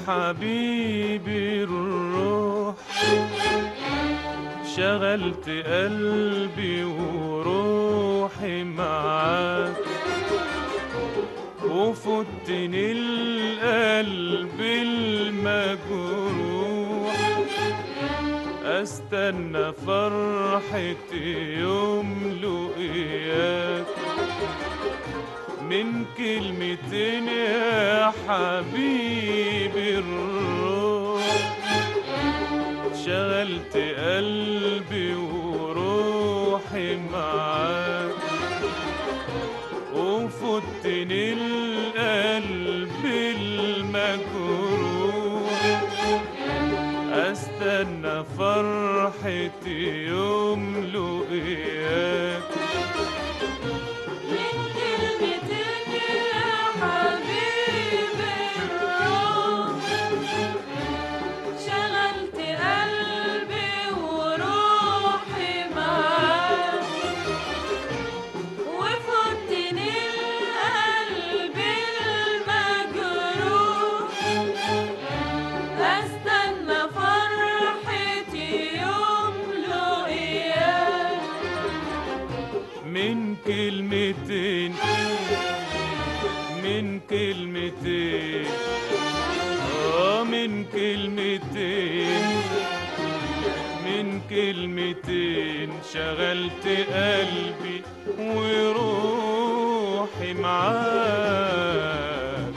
حبيبي الروح شغلت قلبي وروحي معاك وفتني القلب المجروح استنى فرحتي يوم لقياك من كلمتين يا حبيبي الروح شغلت قلبي وروحي معاك وفتني القلب المجروح استنى فرحتي يوم لقياك من كلمتين يا حبيبي الروح شغلت قلبي وروحي معاك وفتني القلب المجروح استنى فرحتي يوم لقياك من كلمتين من كلمتين اه من كلمتين من كلمتين شغلت قلبي وروحي معاك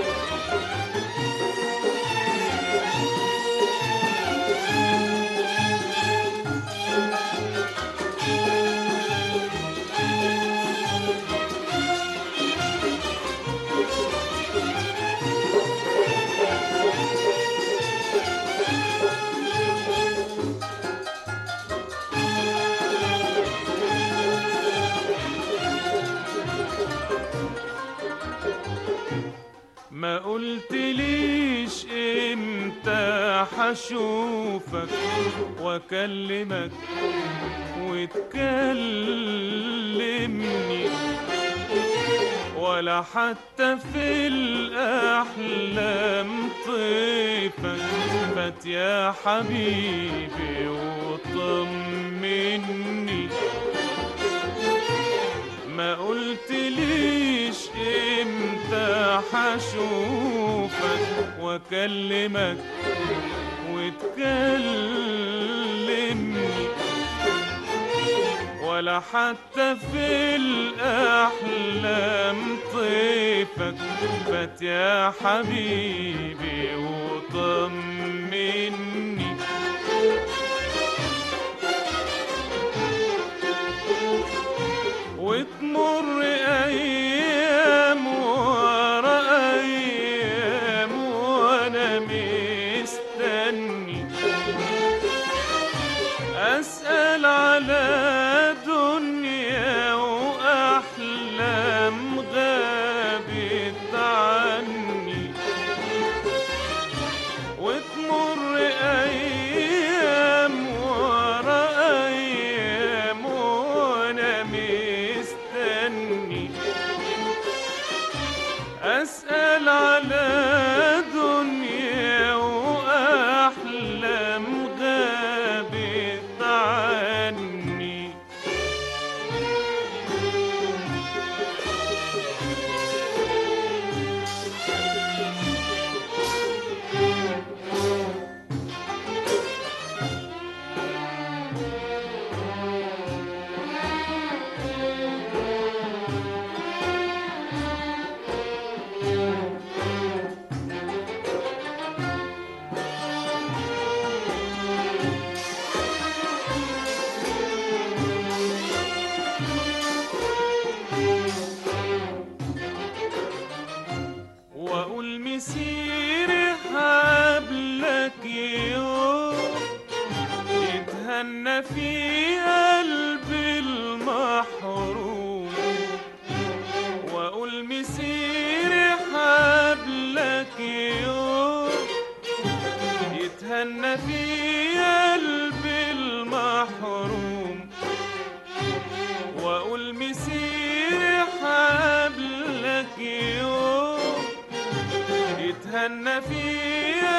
ما قلتليش امتى حشوفك واكلمك وتكلمني ولا حتى في الاحلام طيفك فات يا حبيبي وطمني ما قلتليش امتى حشوفك واكلمك وتكلمني ولا حتى في الاحلام طيفك فات يا حبيبي وطمني وتمر ايام ورا ايام وانا مستني اسال على دنيا واحلام غابت عني وتمر ايام ورا ايام وانا مستني اسال على دنيا واحلام غابت عني واقول مسيري هقابلك يوم يتهنى في قلبي المحروم واقول مسيري هقابلك يوم يتهنى في قلبي المحروم واقول مسيري هقابلك يوم يتهنى في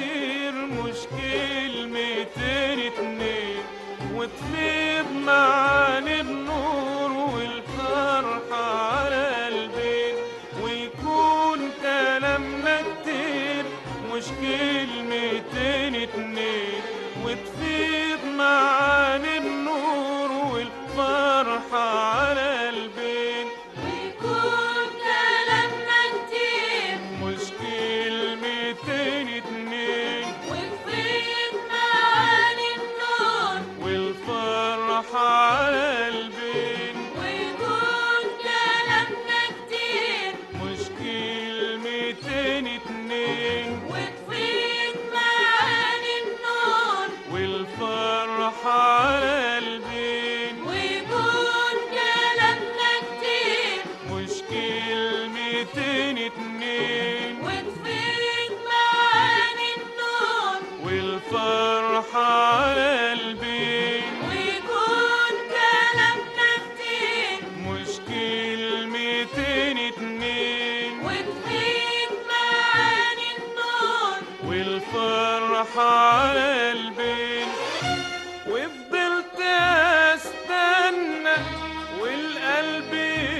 كتير مش كلمتين اتنين وتفيض معاني بنور والفرحة على قلبين ويكون كلامنا كتير مش كلمتين اتنين وتفيض معاني بنور والفرحة على قلبين ويكون كلامنا كتير مش كلمتين اتنين وتفيض معاني النور والفرحة على قلبين ويكون كلامنا كتير مش كلمتين اتنين وتفيض معاني النور والفرحة على قلبين ويكون كلامنا كتير مش كلمتين اتنين وتفيض معاني النور والفرحة على قلبين ويكون كلامنا كتير مش كلمتين اتنين وتفيض معاني النور والفرحة على قلبين وفضلت استنى والقلب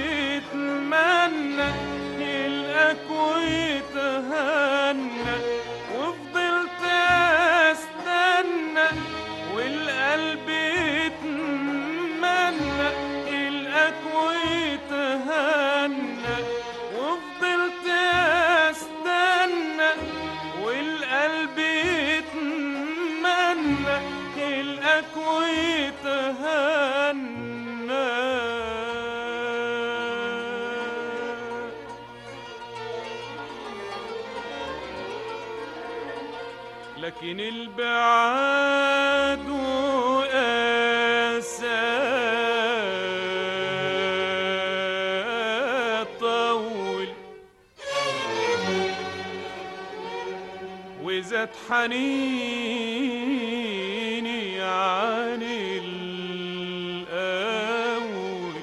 يتمنى يلقاك ويتهنى وفضلت استنى والقلب يتمنى يلقاك ويتهنى وفضلت استنى والقلب يتمنى يلقاك ويتهنى لكن البعاد وأسى طول وزاد حنيني عن الأول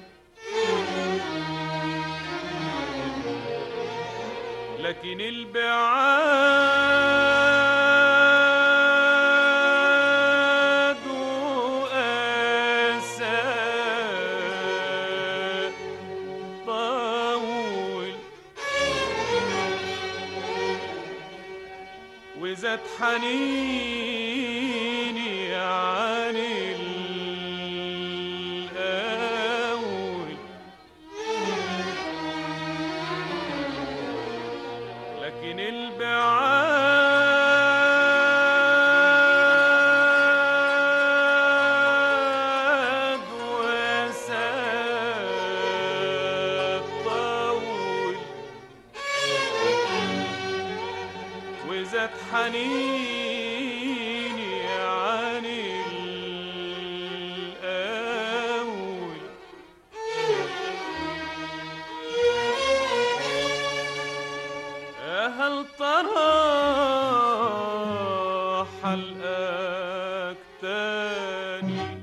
لكن البعاد وأسى طول وزاد حنيني عن الأول لكن البعاد وساد طول وزاد حنيني عن الأول هل ترى حلقك تاني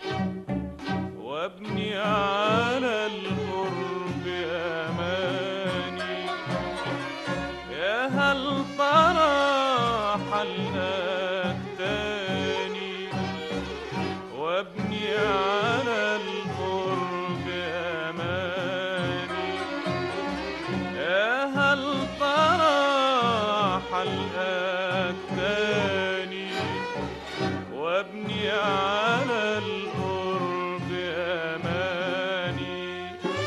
وابني على القرب أماني يا هل ترى حلقك تاني وابني على القرب أماني يا هل ترى حلقك تاني وابني على القرب أماني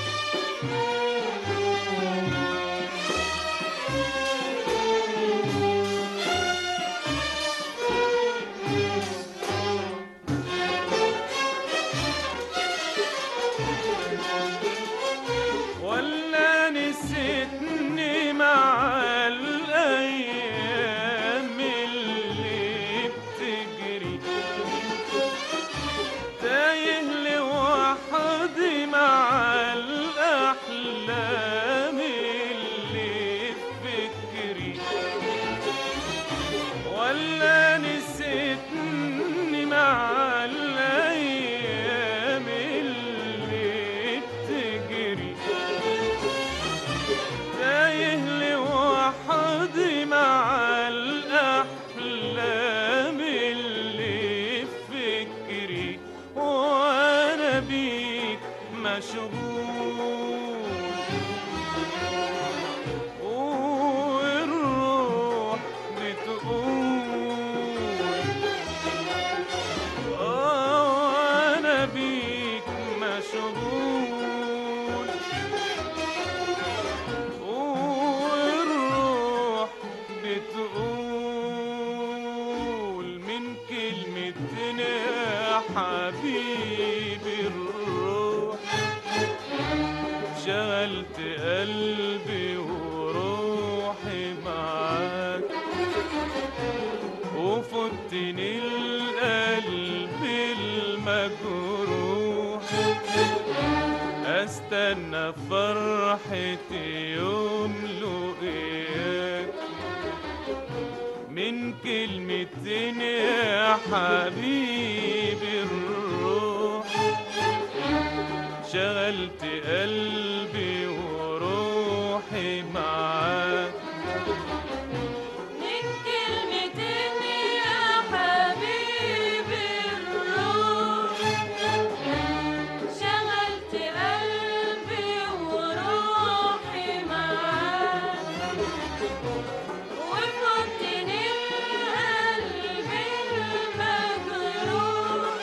ولا نسيتني مع الأيام اللي بتجري حبيبي الروح شغلت قلبي وروحي معاك وفتني القلب المجروح استنى فرحتي يوم لقياك من كلمتين يا حبيبي الروح شغلت قلبي وروحي معاك من كلمتين يا حبيبي الروح شغلت قلبي وروحي معاك وفضتني القلب المجروح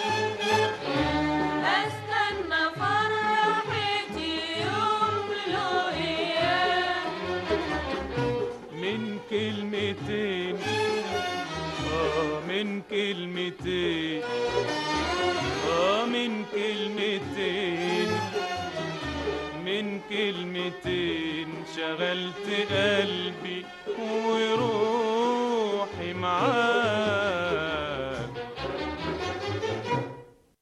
استنى فرحتي يوم لقياك من كلمتين اه من كلمتين اه من كلمتين من كلمتين شغلت قلبي وروحي معاك